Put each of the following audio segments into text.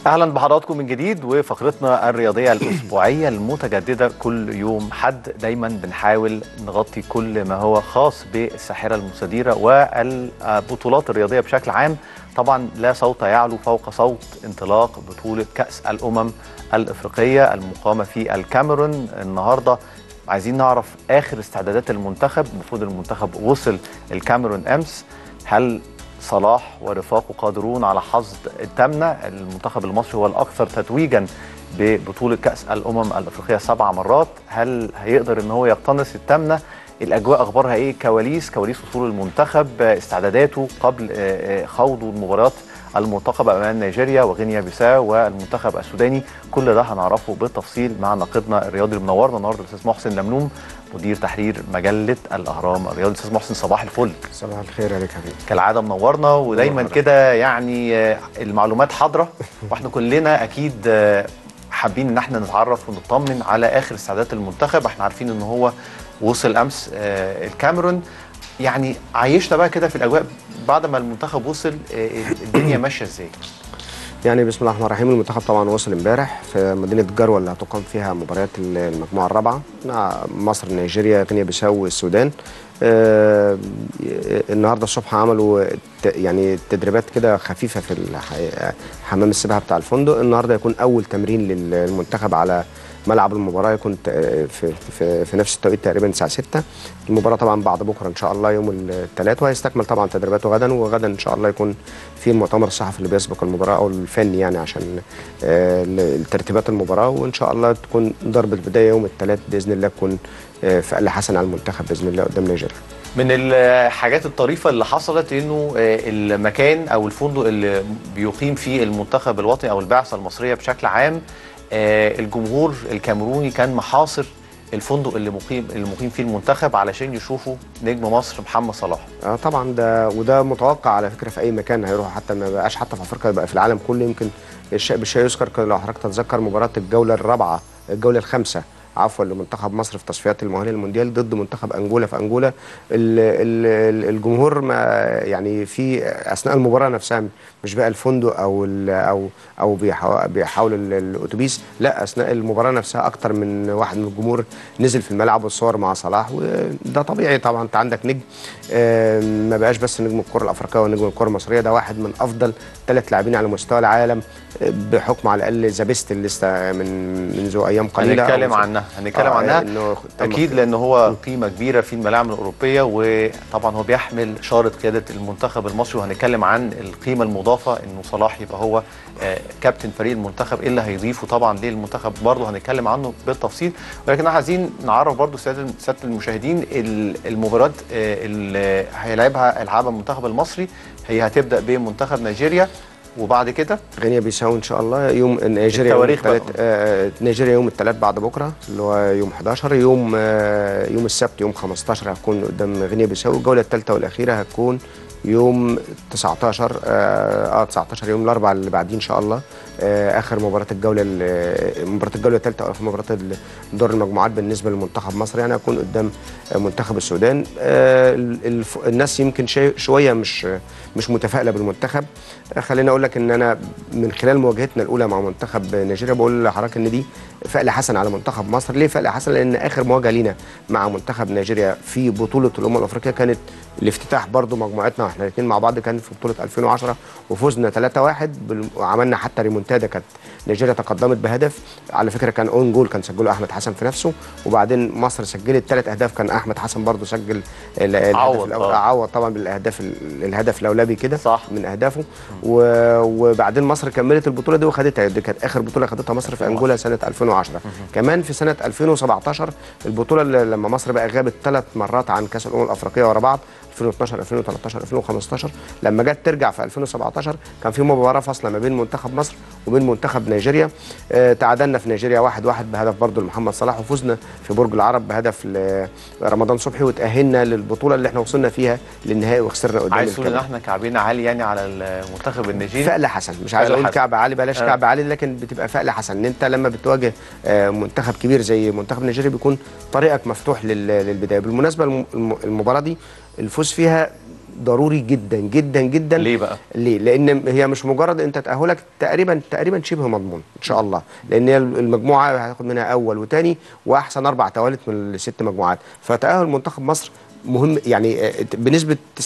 اهلا بحضراتكم من جديد وفقرتنا الرياضيه الاسبوعيه المتجدده كل يوم حد دايما بنحاول نغطي كل ما هو خاص بالساحره المستديره والبطولات الرياضيه بشكل عام طبعا لا صوت يعلو فوق صوت انطلاق بطوله كاس الامم الافريقيه المقامه في الكاميرون النهارده عايزين نعرف اخر استعدادات المنتخب المفروض المنتخب وصل الكاميرون امس هل صلاح ورفاقه قادرون على حصد الثامنه المنتخب المصري هو الاكثر تتويجا ببطوله كاس الامم الافريقيه سبع مرات هل هيقدر ان هو يقتنص الثامنه الاجواء اخبارها ايه كواليس كواليس وصول المنتخب استعداداته قبل خوضه المباريات المرتقبه امام نيجيريا وغينيا بيساو والمنتخب السوداني كل ده هنعرفه بالتفصيل مع ناقدنا الرياضي اللي منورنا النهارده الاستاذ محسن لملوم مدير تحرير مجله الاهرام الرياضي الاستاذ محسن صباح الفل صباح الخير عليك حبيبي كالعاده منورنا ودايما كده يعني المعلومات حاضره واحنا كلنا اكيد حابين ان احنا نتعرف ونطمن على اخر استعدادات المنتخب احنا عارفين ان هو وصل امس الكاميرون يعني عايشنا بقى كده في الاجواء بعد ما المنتخب وصل الدنيا ماشيه ازاي يعني بسم الله الرحمن الرحيم المنتخب طبعا وصل امبارح في مدينه جروه اللي هتقام فيها مباريات المجموعه الرابعه مع مصر نيجيريا غينيا بيساو والسودان آه النهارده الصبح عملوا يعني تدريبات كده خفيفه في حمام السباحه بتاع الفندق النهارده يكون اول تمرين للمنتخب على ملعب المباراه يكون في في, في نفس التوقيت تقريبا الساعه 6 المباراه طبعا بعد بكره ان شاء الله يوم الثلاث وهيستكمل طبعا تدريباته غدا وغدا ان شاء الله يكون في المؤتمر الصحفي اللي بيسبق المباراه او الفني يعني عشان ترتيبات المباراه وان شاء الله تكون ضربه بدايه يوم الثلاث باذن الله تكون في اقل حسن على المنتخب باذن الله قدام نيجيريا من الحاجات الطريفة اللي حصلت انه المكان او الفندق اللي بيقيم فيه المنتخب الوطني او البعثة المصرية بشكل عام الجمهور الكاميروني كان محاصر الفندق اللي مقيم اللي مقيم فيه المنتخب علشان يشوفوا نجم مصر محمد صلاح. اه طبعا ده وده متوقع على فكره في اي مكان هيروح حتى ما بقاش حتى في افريقيا بقى في العالم كله يمكن الشيء بالشيء يذكر لو حضرتك تتذكر مباراه الجوله الرابعه الجوله الخامسه عفوا لمنتخب مصر في تصفيات المؤهله للمونديال ضد منتخب انجولا في انجولا الجمهور ما يعني في اثناء المباراه نفسها مش بقى الفندق او او او بيحاول الاتوبيس لا اثناء المباراه نفسها اكتر من واحد من الجمهور نزل في الملعب والصور مع صلاح وده طبيعي طبعا انت عندك نجم ما بقاش بس نجم الكره الافريقيه ونجم الكره المصريه ده واحد من افضل ثلاث لاعبين على مستوى العالم بحكم على الاقل ذا بيست لسه من منذ ايام قليله هنتكلم عنها هنتكلم آه عنها إنه اكيد لان هو قيمه كبيره في الملاعب الاوروبيه وطبعا هو بيحمل شاره قياده المنتخب المصري وهنتكلم عن القيمه المضافه انه صلاح يبقى هو آه كابتن فريق المنتخب ايه اللي هيضيفه طبعا للمنتخب برضه هنتكلم عنه بالتفصيل ولكن احنا عايزين نعرف برضه ساده ساده المشاهدين المباراه آه اللي هيلعبها العابها المنتخب المصري هي هتبدا بمنتخب نيجيريا وبعد كده غينيا بيساو ان شاء الله يوم نيجيريا يوم الثلاث آه نيجيريا يوم الثلاث بعد بكره اللي هو يوم 11 يوم آه يوم السبت يوم 15 هتكون قدام غينيا بيساو الجوله الثالثه والاخيره هتكون يوم 19 اه, آه 19 يوم الاربعاء اللي بعديه ان شاء الله آه اخر مباراه الجوله مباراه الجوله الثالثه او اخر مباراه دور المجموعات بالنسبه لمنتخب مصر يعني هكون قدام منتخب السودان آه الناس يمكن شويه مش مش متفائله بالمنتخب آه خليني اقول لك ان انا من خلال مواجهتنا الاولى مع منتخب نيجيريا بقول لحضرتك ان دي فأل حسن على منتخب مصر ليه فأل حسن لان اخر مواجهه لينا مع منتخب نيجيريا في بطوله الامم الافريقيه كانت الافتتاح برضو مجموعتنا احنا الاثنين مع بعض كان في بطوله 2010 وفزنا 3-1 وعملنا حتى ريمونتادا كانت نيجيريا تقدمت بهدف على فكره كان اون جول كان سجله احمد حسن في نفسه وبعدين مصر سجلت ثلاث اهداف كان احمد حسن برضو سجل عوض عوض طبعا بالاهداف الهدف الاولبي كده صح من اهدافه وبعدين مصر كملت البطوله دي وخدتها دي كانت اخر بطوله خدتها مصر في انجولا سنه 2010 كمان في سنه 2017 البطوله اللي لما مصر بقى غابت ثلاث مرات عن كاس الامم الافريقيه ورا بعض 2012 2013 2015 لما جت ترجع في 2017 كان في مباراه فاصله ما بين منتخب مصر وبين منتخب نيجيريا آه تعادلنا في نيجيريا 1-1 واحد واحد بهدف برضه لمحمد صلاح وفزنا في برج العرب بهدف لرمضان صبحي وتاهلنا للبطوله اللي احنا وصلنا فيها للنهائي وخسرنا قدام عايز تقول ان احنا كعبنا عالي يعني على المنتخب النيجيري فأل حسن مش عايز اقول كعب عالي بلاش آه. كعب عالي لكن بتبقى فأل حسن ان انت لما بتواجه آه منتخب كبير زي منتخب نيجيريا بيكون طريقك مفتوح للبدايه بالمناسبه المباراه دي الفوز فيها ضروري جدا جدا جدا ليه بقى؟ ليه؟ لان هي مش مجرد انت تاهلك تقريبا تقريبا شبه مضمون ان شاء الله لان هي المجموعه هتاخد منها اول وثاني واحسن اربع توالت من الست مجموعات فتاهل منتخب مصر مهم يعني آه، بنسبه 90%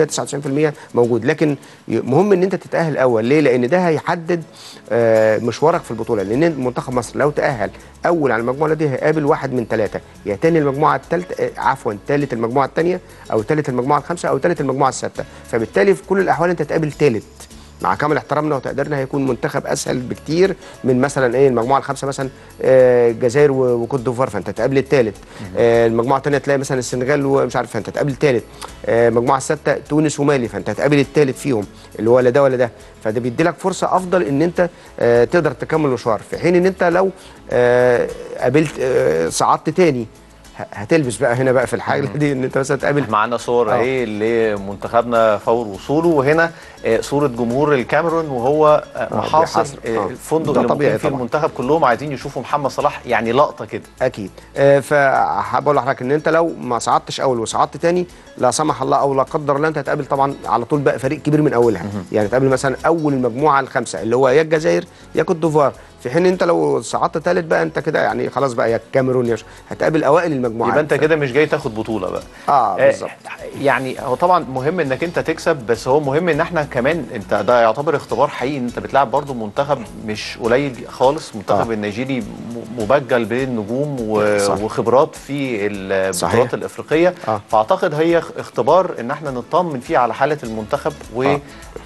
99% موجود لكن مهم ان انت تتاهل اول ليه لان ده هيحدد آه، مشوارك في البطوله لان منتخب مصر لو تاهل اول على المجموعه دي هيقابل واحد من ثلاثه يا تاني المجموعه الثالثه عفوا ثالث المجموعه الثانيه او ثالث المجموعه الخامسه او ثالث المجموعه السادسه فبالتالي في كل الاحوال انت تقابل ثالث مع كامل احترامنا وتقديرنا هيكون منتخب اسهل بكتير من مثلا ايه المجموعه الخامسه مثلا آه، الجزائر و- وكوت ديفوار فانت تقابل الثالث آه، المجموعه الثانيه تلاقي مثلا السنغال ومش عارف فانت تقابل الثالث المجموعه السادسه تونس ومالي فانت هتقابل الثالث فيهم اللي هو لا ده ولا ده فده بيدي لك فرصه افضل ان انت آه، تقدر تكمل المشوار في حين ان انت لو آه، قابلت آه، صعدت تاني ه- هتلبس بقى هنا بقى في الحاجه دي ان انت مثلا تقابل معانا صور آه. اهي لمنتخبنا فور وصوله وهنا آه، صوره جمهور الكاميرون وهو آه، محاصر بيحاصر. آه، آه. الفندق ده اللي طبيعي مقيم فيه طبعاً. المنتخب كلهم عايزين يشوفوا محمد صلاح يعني لقطه كده اكيد آه، فحابب اقول لحضرتك ان انت لو ما صعدتش اول وصعدت تاني لا سمح الله او لا قدر الله انت هتقابل طبعا على طول بقى فريق كبير من اولها يعني تقابل مثلا اول المجموعه الخمسه اللي هو يا الجزائر يا كوت ديفوار في حين انت لو صعدت ثالث بقى انت كده يعني خلاص بقى يا الكاميرون يا مش- هتقابل اوائل المجموعات يبقى انت كده مش جاي تاخد بطوله بقى اه بالظبط يعني هو طبعا مهم انك انت تكسب بس هو مهم ان احنا كمان انت ده يعتبر اختبار حقيقي ان انت بتلعب برضو منتخب مش قليل خالص منتخب آه. النيجيري م- مبجل بالنجوم و- صح. وخبرات في البطولات صحيح. الافريقيه آه. فاعتقد هي اختبار ان احنا نطمن فيه على حاله المنتخب آه.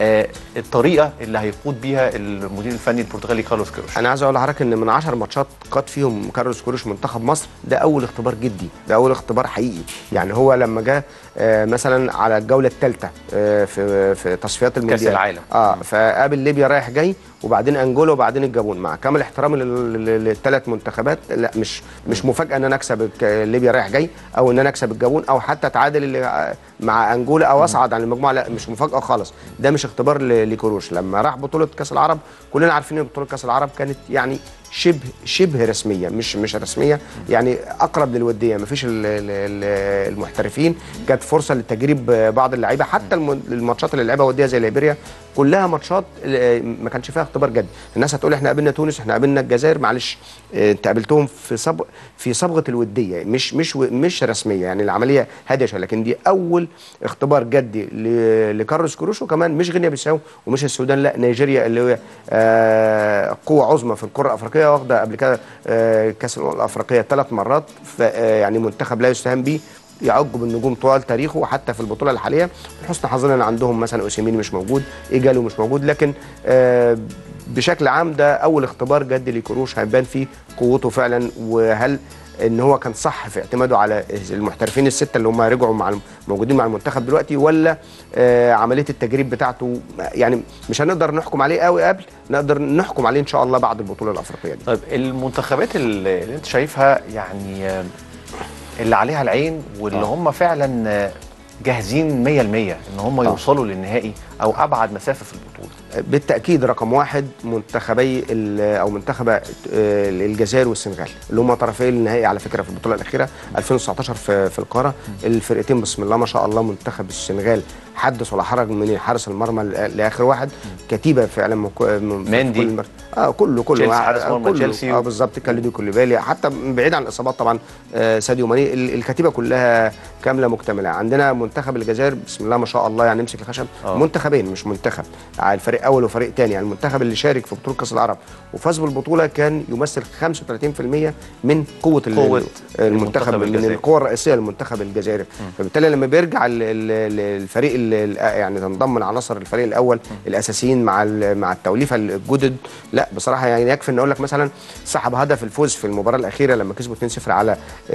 والطريقه اللي هيقود بيها المدير الفني البرتغالي كارلوس كيروش انا عايز اقول لحضرتك ان من 10 ماتشات قاد فيهم كارلوس كوروش منتخب مصر ده اول اختبار جدي ده اول اختبار حقيقي يعني هو لما جه آه، مثلا على الجوله الثالثه في في تصفيات المونديال العالم. اه فقابل ليبيا رايح جاي وبعدين انجولا وبعدين الجابون مع كامل احترامي للثلاث منتخبات لا مش مش مفاجاه ان انا اكسب الك- ليبيا رايح جاي او ان انا اكسب الجابون او حتى اتعادل اللي مع انجولا او اصعد عن المجموعه لا مش مفاجاه خالص ده مش اختبار ل- لكروش لما راح بطوله كاس العرب كلنا عارفين ان بطوله كاس العرب كانت يعني شبه شبه رسميه مش مش رسميه يعني اقرب للوديه ما فيش المحترفين كانت فرصه لتجريب بعض اللعيبه حتى الم- الماتشات اللي لعبها وديه زي ليبيريا كلها ماتشات آه، ما كانش فيها اختبار جد الناس هتقول احنا قابلنا تونس احنا قابلنا الجزائر معلش آه، انت قابلتهم في صبغ في صبغه الوديه مش مش و- مش رسميه يعني العمليه هاديه شويه لكن دي اول اختبار جدي ل- لكارلوس كروش وكمان مش غينيا بيساو ومش السودان لا نيجيريا اللي هي آه، قوه عظمى في الكره الافريقيه واخده قبل كده آه، كاس الامم الافريقيه ثلاث مرات ف- آه، يعني منتخب لا يستهان به يعج بالنجوم طوال تاريخه حتى في البطوله الحاليه لحسن حظنا ان عندهم مثلا اوسيمين مش موجود ايجالو مش موجود لكن آه، بشكل عام ده اول اختبار جد لكروش هيبان فيه قوته فعلا وهل ان هو كان صح في اعتماده على المحترفين السته اللي هم رجعوا مع الم- موجودين مع المنتخب دلوقتي ولا آه عمليه التجريب بتاعته يعني مش هنقدر نحكم عليه قوي قبل نقدر نحكم عليه ان شاء الله بعد البطوله الافريقيه دي طيب المنتخبات اللي اللي انت شايفها يعني آه، اللي عليها العين واللي آه. هم فعلا آه، جاهزين 100% ان هم آه. يوصلوا للنهائي او ابعد مسافه في البطوله بالتاكيد رقم واحد منتخبي ال- او منتخب آه، الجزائر والسنغال اللي هم طرفي النهائي على فكره في البطوله الاخيره 2019 في في القاره الفرقتين بسم الله ما شاء الله منتخب السنغال حدث ولا حرج من حارس المرمى ل- لاخر واحد كتيبه فعلا من كو- من- في مندي. كل المر- اه كله كله تشيلسي، آه، حارس مرمى كله. تشيلسي. اه بالظبط كاليدو كوليبالي حتى بعيد عن الاصابات طبعا آه ساديو ماني ال- الكتيبه كلها كامله مكتمله عندنا منتخب الجزائر بسم الله ما شاء الله يعني نمسك الخشب آه. منتخبين مش منتخب على الفريق اول وفريق تاني يعني المنتخب اللي شارك في بطوله كاس العرب وفاز بالبطوله كان يمثل 35% من قوه, ال- قوة المنتخب المنتخب من الجزائري. القوه الرئيسيه للمنتخب الجزائري فبالتالي لما بيرجع ال- ال- الفريق ال- ال- يعني تنضم العناصر الفريق الاول الاساسيين مع ال- مع التوليفه الجدد لا بصراحه يعني يكفي ان اقول لك مثلا صاحب هدف الفوز في المباراه الاخيره لما كسبوا 2-0 على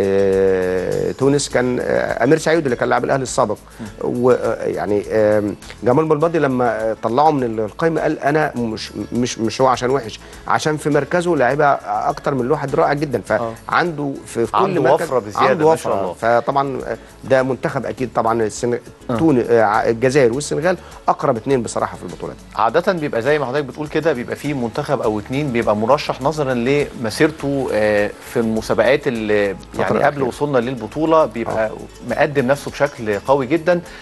آه، تونس كان آه، امير سعيد اللي كان لاعب الاهلي السابق ويعني جمال بلبادي لما آه، طلعه من القائمه قال انا مش مش مش هو عشان وحش عشان في مركزه لعيبه اكتر من واحد رائع جدا فعنده في في كل عنده مركز وفرة بزيادة عنده ما شاء وفره الله. فطبعا ده منتخب اكيد طبعا السن... تون آه، الجزائر والسنغال اقرب اثنين بصراحه في البطوله دي عادة بيبقى زي ما حضرتك بتقول كده بيبقى فيه منتخب او اتنين بيبقى مرشح نظرا لمسيرته آه، في المسابقات اللي يعني قبل الأخيرة. وصولنا للبطولة بيبقى مقدم نفسه بشكل قوي جدا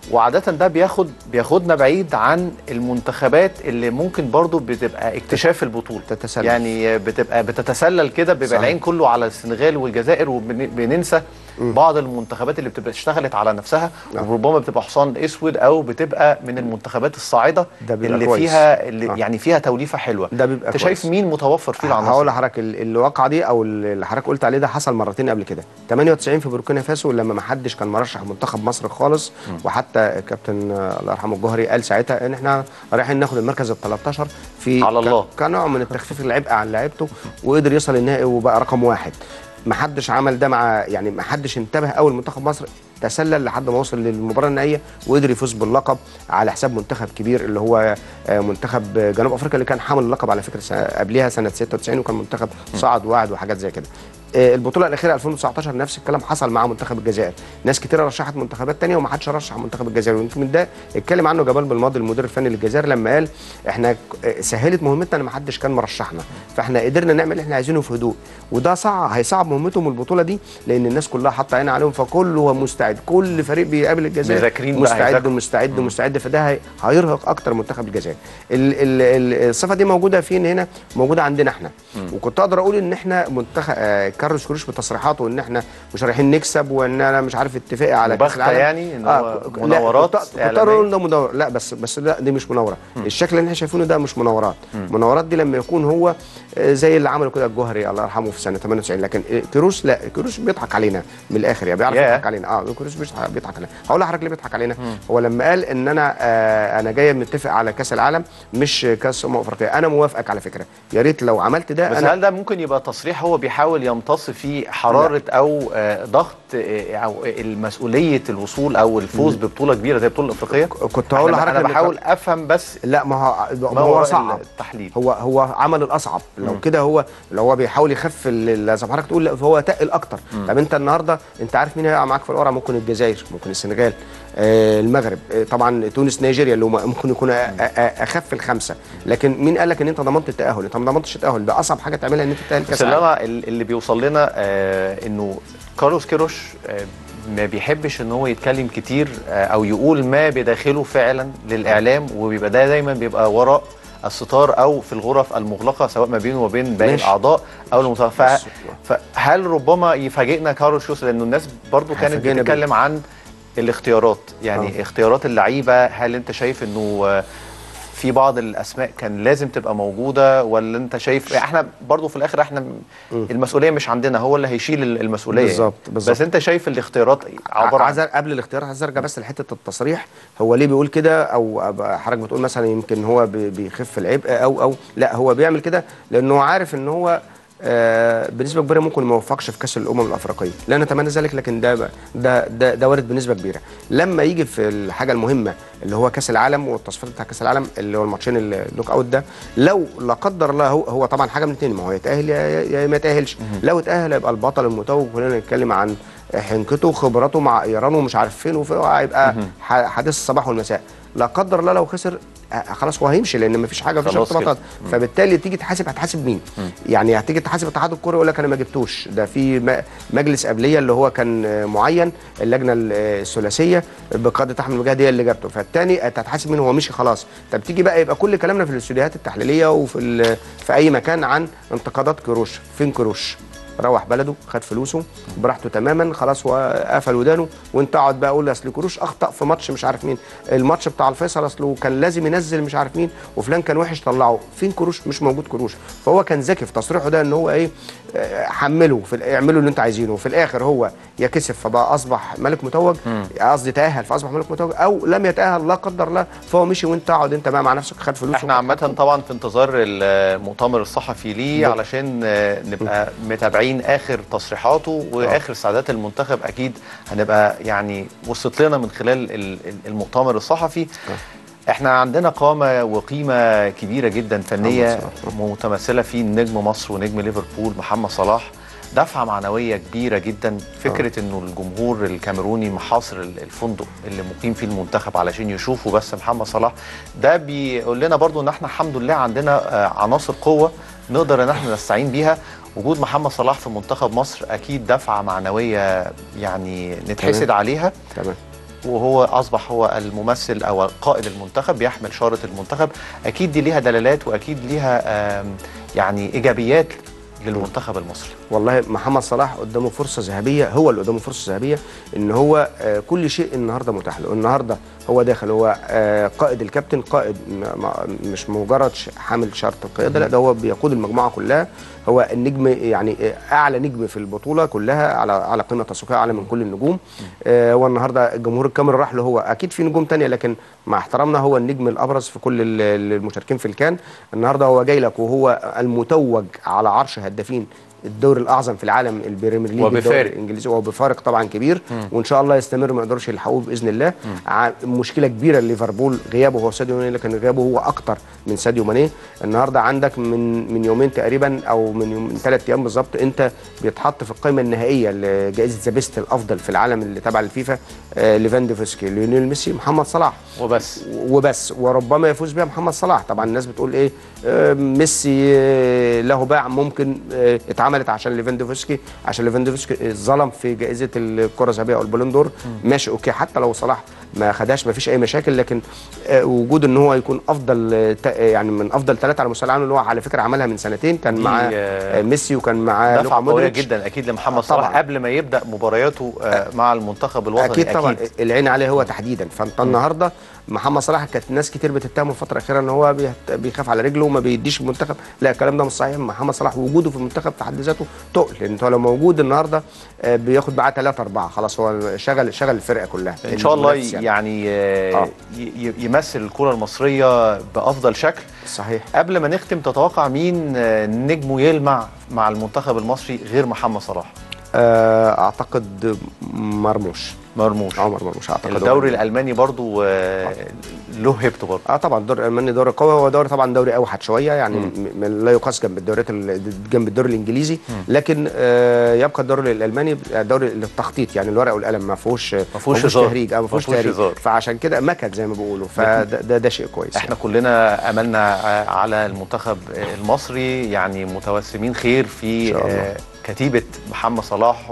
وعادة ده بياخد بياخدنا بعيد عن المنتخبات اللي ممكن برضو بتبقى اكتشاف البطولة تتسلل. يعني بتبقى بتتسلل كده بيبقى صحيح. العين كله على السنغال والجزائر وبننسى بعض المنتخبات اللي بتبقى اشتغلت على نفسها نعم. وربما بتبقى حصان اسود او بتبقى من المنتخبات الصاعده ده بيبقى اللي كويس. فيها اللي آه. يعني فيها توليفه حلوه ده بيبقى انت شايف كويس. مين متوفر فيه هقول العناصر لحضرتك ال- الواقعه دي او اللي حضرتك قلت عليه ده حصل مرتين قبل كده 98 في بوركينا فاسو لما ما حدش كان مرشح منتخب مصر خالص وحتى كابتن آه، الله يرحمه الجوهري قال ساعتها ان احنا رايحين ناخد المركز ال 13 في على ك- الله. كنوع من التخفيف العبء عن لعيبته وقدر يوصل النهائي وبقى رقم واحد ما حدش عمل ده مع يعني ما حدش انتبه اول منتخب مصر تسلل لحد ما وصل للمباراه النهائيه وقدر يفوز باللقب على حساب منتخب كبير اللي هو آه، منتخب جنوب افريقيا اللي كان حامل اللقب على فكره سنة- قبلها سنه 96 وكان منتخب صعد وقعد وحاجات زي كده آه، البطوله الاخيره 2019 نفس الكلام حصل مع منتخب الجزائر ناس كتير رشحت منتخبات تانية وما حدش رشح منتخب الجزائر ويمكن من ده اتكلم عنه جمال بالماضي المدير الفني للجزائر لما قال احنا ك- آه، سهلت مهمتنا ان ما حدش كان مرشحنا فاحنا قدرنا نعمل اللي احنا عايزينه في هدوء وده صعب هيصعب مهمتهم البطوله دي لان الناس كلها حاطه عين عليهم فكله هو مستعد كل فريق بيقابل الجزائر مذاكرين بقى، مستعد هيذاكروا. مستعد مستعد فده هي- هيرهق اكتر منتخب الجزائر ال- ال- ال- الصفه دي موجوده فين هنا موجوده عندنا احنا وكنت اقدر اقول ان احنا منتخب آه كارلوس كروش بتصريحاته ان احنا مش رايحين نكسب وان انا مش عارف اتفاقي على كاس مباغتة العالم يعني إن هو ك- مناورات لا كنت كنت إعلامية؟ اقدر اقول ده مناور لا بس بس لا دي مش مناوره الشكل اللي احنا شايفينه ده مش مناورات مناورات دي لما يكون هو آه، زي اللي عمله كده الجوهري الله يرحمه في سنه 98 لكن آه، كروش لا كروش بيضحك علينا من الاخر يعني بيعرف ياه. يضحك علينا اه كروش بيضحك بيضحك علينا هقول لحضرتك ليه بيضحك علينا هو لما قال ان انا آه انا جاي متفق على كاس العالم مش كاس امم افريقيا انا موافقك على فكره يا ريت لو عملت ده بس انا هل ده ممكن يبقى تصريح هو بيحاول يمتص فيه حراره او آه، ضغط آه، او المسؤوليه الوصول او الفوز ببطوله كبيره زي البطوله الافريقيه كنت هقول أنا- لحضرتك انا إن بحاول افهم بس لا ما هو ما ما هو وراء صعب التحليل هو هو عمل الاصعب لو كده هو لو هو بيحاول يخف ال- ال- زي ما حضرتك تقول لا فهو تقل اكتر طب انت النهارده انت عارف مين هيقع معاك في القرعه ممكن الجزائر ممكن السنغال آه المغرب آه طبعا تونس نيجيريا اللي هم ممكن يكونوا أ- أ- اخف الخمسه لكن مين قال لك ان انت ضمنت التاهل انت ما ضمنتش التاهل ده اصعب حاجه تعملها ان انت تتاهل بس كاس اللي, العالم أنا ال- اللي بيوصل لنا آه انه كارلوس كيروش آه ما بيحبش ان هو يتكلم كتير آه او يقول ما بداخله فعلا للاعلام وبيبقى ده دايما بيبقى وراء الستار او في الغرف المغلقه سواء ما بينه وبين باقي ماشي. الاعضاء او المنتخب بس- ف- فهل ربما يفاجئنا كارلوس كيروش لانه الناس برضو كانت هيفاجئنا بيه. بتتكلم عن الاختيارات يعني آه. اختيارات اللعيبه هل انت شايف انه آه، في بعض الاسماء كان لازم تبقى موجوده ولا انت شايف احنا برضو في الاخر احنا المسؤوليه مش عندنا هو اللي هيشيل ال- المسؤوليه بالظبط، يعني. بالظبط. بس انت شايف الاختيارات عباره عايز عن قبل الاختيار عايز ارجع بس لحته التصريح هو ليه بيقول كده او أبقى حضرتك بتقول مثلا يمكن هو بي- بيخف العبء او او لا هو بيعمل كده لانه عارف ان هو آه بنسبه كبيره ممكن ما يوفقش في كاس الامم الافريقيه لا نتمنى ذلك لكن ده ده ده, ده وارد بنسبه كبيره لما يجي في الحاجه المهمه اللي هو كاس العالم والتصفيات بتاع كاس العالم اللي هو الماتشين النوك اوت ده لو لا قدر الله هو, هو طبعا حاجه من اتنين ما هو يتاهل يا, يا, يا ما يتاهلش لو اتاهل هيبقى البطل المتوج كلنا نتكلم عن حنكته وخبراته مع ايران ومش عارف فين وفين هيبقى ح- حديث الصباح والمساء لا قدر الله لو خسر آه، خلاص هو هيمشي لان مفيش حاجه مفيش خلاص كده. ارتباطات فبالتالي تيجي تحاسب هتحاسب مين يعني هتيجي تحاسب اتحاد الكوره يقول لك انا ما جبتوش ده في م- مجلس قبليه اللي هو كان آه، معين اللجنه ال- آه، الثلاثيه بقياده احمد مجاهد هي اللي جابته فالتاني انت هتحاسب مين هو مشي خلاص طب تيجي بقى يبقى كل كلامنا في الاستوديوهات التحليليه وفي ال- في اي مكان عن انتقادات كروش فين كروش روح بلده خد فلوسه براحته تماما خلاص هو قفل ودانه وانت اقعد بقى اقول اصل كروش اخطا في ماتش مش عارف مين الماتش بتاع الفيصل اصله كان لازم ينزل مش عارف مين وفلان كان وحش طلعه فين كروش مش موجود كروش فهو كان ذكي في تصريحه ده ان هو ايه آه، حمله في ال- اعملوا اللي انت عايزينه وفي الاخر هو يا كسب فبقى اصبح ملك متوج قصدي تاهل فاصبح ملك متوج او لم يتاهل لا قدر الله فهو مشي وانت اقعد انت بقى مع نفسك خد فلوسه احنا عامة طبعا في انتظار المؤتمر الصحفي ليه بالظبط. علشان آه، نبقى متابعين اخر تصريحاته واخر سعادات المنتخب اكيد هنبقى يعني وصلت لنا من خلال ال- ال- المؤتمر الصحفي احنا عندنا قامة وقيمة كبيرة جدا فنية محمد صلاح. متمثلة في نجم مصر ونجم ليفربول محمد صلاح دفعة معنوية كبيرة جدا فكرة انه الجمهور الكاميروني محاصر ال- الفندق اللي مقيم فيه المنتخب علشان يشوفوا بس محمد صلاح ده بيقول لنا برضو ان احنا الحمد لله عندنا آه، عناصر قوة نقدر ان احنا نستعين بيها وجود محمد صلاح في منتخب مصر اكيد دفعة معنوية يعني نتحسد تمام. عليها تمام وهو اصبح هو الممثل او قائد المنتخب بيحمل شاره المنتخب اكيد دي ليها دلالات واكيد ليها آم، يعني ايجابيات للمنتخب المصري والله محمد صلاح قدامه فرصه ذهبيه هو اللي قدامه فرصه ذهبيه ان هو آه، كل شيء النهارده متاح له النهارده هو داخل هو آه، قائد الكابتن قائد م- م- مش مجرد ش- حامل شرط القياده لا ده هو بيقود المجموعه كلها هو النجم يعني آه، اعلى نجم في البطوله كلها على على قيمه تسويقيه اعلى من كل النجوم آه، هو النهارده الجمهور الكاميرا راح له هو اكيد في نجوم تانية لكن مع احترامنا هو النجم الابرز في كل ال- المشاركين في الكان النهارده هو جاي لك وهو المتوج على عرش هدافين الدوري الاعظم في العالم البريمير ليج وبفارق. الدوري الانجليزي وبفارق طبعا كبير وان شاء الله يستمر ما يقدرش يلحقوه باذن الله ع- مشكله كبيره لليفربول غيابه هو ساديو ماني لكن غيابه هو اكتر من ساديو ماني النهارده عندك من من يومين تقريبا او من يوم من ثلاث ايام بالظبط انت بيتحط في القائمه النهائيه لجائزه ذا بيست الافضل في العالم اللي تبع الفيفا آه ليفاندوفسكي ليونيل ميسي محمد صلاح وبس وبس وربما يفوز بها محمد صلاح طبعا الناس بتقول ايه آه، ميسي آه، له باع ممكن آه، اتعملت عشان ليفاندوفسكي عشان ليفاندوفسكي ظلم في جائزه الكره الذهبيه او البالون دور ماشي اوكي حتى لو صلاح ما خدهاش ما فيش اي مشاكل لكن آه، وجود ان هو يكون افضل آه، تا- يعني من افضل ثلاثه على مستوى العالم اللي هو على فكره عملها من سنتين كان دي، معاه آه، آه، ميسي وكان معاه لوكا دفعه قويه مودريتش. جدا اكيد لمحمد صلاح طبعاً. قبل ما يبدا مبارياته آه، مع المنتخب الوطني اكيد طبعا العين عليه هو تحديدا فانت النهارده محمد صلاح كانت ناس كتير بتتهمه الفتره الاخيره ان هو بيهت- بيخاف على رجله وما بيديش المنتخب لا الكلام ده مش صحيح محمد صلاح وجوده في المنتخب في حد ذاته تقل لان هو لو موجود النهارده آه، بياخد معاه ثلاثه اربعه خلاص هو شغل شغل الفرقه كلها ان شاء الله المنافس يعني. يعني آه، آه. ي- ي- يمثل الكره المصريه بافضل شكل صحيح قبل ما نختم تتوقع مين آه، نجمه يلمع مع المنتخب المصري غير محمد صلاح آه، اعتقد مرموش مرموش عمر مرموش اعتقد الدوري هو- الالماني برضو آه، له هيبته برضو اه طبعا الدوري الالماني دوري قوي هو دوري طبعا دوري اوحد شويه يعني م- م- لا يقاس جنب الدوريات ال- جنب الدوري الانجليزي لكن آه يبقى الدوري الالماني دوري التخطيط يعني الورق والقلم ما فيهوش ما فيهوش هزار. تهريج اه ما فيهوش ما فيهوش تهريج هزار. فعشان كده مكد زي ما بيقولوا فده ده, ده شيء كويس احنا كلنا املنا آه، على المنتخب آه، المصري يعني متوسمين خير في إن شاء الله. آه، كتيبه محمد صلاح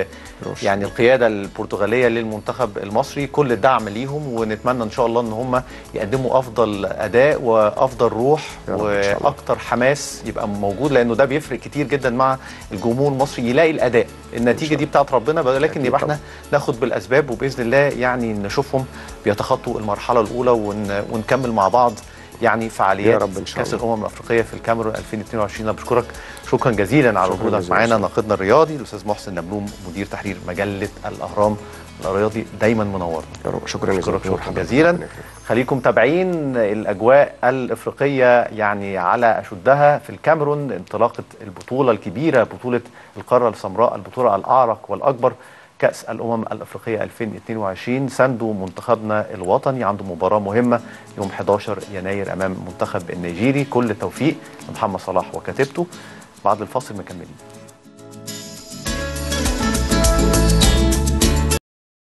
ويعني القياده البرتغاليه للمنتخب المصري كل الدعم ليهم ونتمنى ان شاء الله ان هم يقدموا افضل اداء وافضل روح يا رب إن شاء الله. واكتر حماس يبقى موجود لانه ده بيفرق كتير جدا مع الجمهور المصري يلاقي الاداء النتيجه دي بتاعت ربنا لكن أكيد يبقى طبعا. احنا ناخد بالاسباب وباذن الله يعني نشوفهم بيتخطوا المرحله الاولى ون... ونكمل مع بعض يعني فعاليات يا رب إن شاء كاس الله. الامم الافريقيه في الكاميرون 2022 انا بشكرك شكرا جزيلا على شكراً وجودك جزيلاً. معانا ناقدنا الرياضي الاستاذ محسن نبلوم مدير تحرير مجله الاهرام الرياضي دايما منورنا يا رب شكرا بشكرك جزيلا شكرا جزيلا خليكم متابعين الاجواء الافريقيه يعني على اشدها في الكاميرون انطلاقه البطوله الكبيره بطوله القاره السمراء البطوله الاعرق والاكبر كاس الامم الافريقيه 2022 ساندو منتخبنا الوطني عنده مباراه مهمه يوم 11 يناير امام منتخب النيجيري كل التوفيق لمحمد صلاح وكتيبته بعد الفاصل مكملين